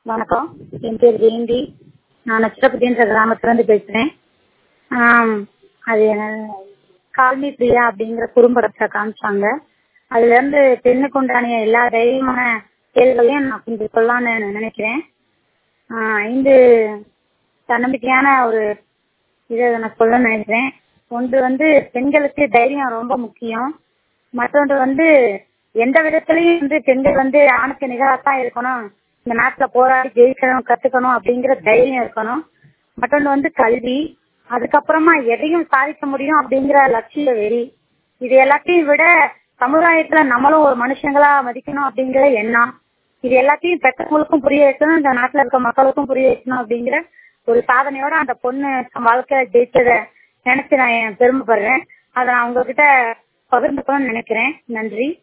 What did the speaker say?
வணக்கம் என் பேர் ஜெயந்தி நான் நச்சிரப்பட்டின்ற கிராமத்துலேருந்து பேசுகிறேன் அது கால்மி பிரியா அப்படிங்கிற குறும்படத்தை காமிச்சாங்க அதுலேருந்து பெண்ணுக்கு உண்டான எல்லா தைரியமான செயல்களையும் நான் கொஞ்சம் சொல்லலான்னு நினைக்கிறேன் ஐந்து தன்னம்பிக்கையான ஒரு இதை நான் சொல்ல நினைக்கிறேன் ஒன்று வந்து பெண்களுக்கு தைரியம் ரொம்ப முக்கியம் மற்றொன்று வந்து எந்த விதத்துலயும் வந்து பெண்கள் வந்து ஆணுக்கு நிகராகத்தான் இருக்கணும் இந்த நாட்டுல போராடி ஜெயிக்கணும் கத்துக்கணும் அப்படிங்கிற தைரியம் இருக்கணும் மற்றொன்று வந்து கல்வி அதுக்கப்புறமா எதையும் சாதிக்க முடியும் அப்படிங்கிற லட்சிய வெறி இது எல்லாத்தையும் விட சமுதாயத்துல நம்மளும் ஒரு மனுஷங்களா மதிக்கணும் அப்படிங்கிற எண்ணம் இது எல்லாத்தையும் பெற்றவங்களுக்கும் புரிய வைக்கணும் இந்த நாட்டுல இருக்க மக்களுக்கும் புரிய வைக்கணும் அப்படிங்கிற ஒரு சாதனையோட அந்த பொண்ணு வாழ்க்கை ஜெயிச்சத நினைச்சு நான் பெருமைப்படுறேன் அதை நான் உங்ககிட்ட பகிர்ந்துக்கணும்னு நினைக்கிறேன் நன்றி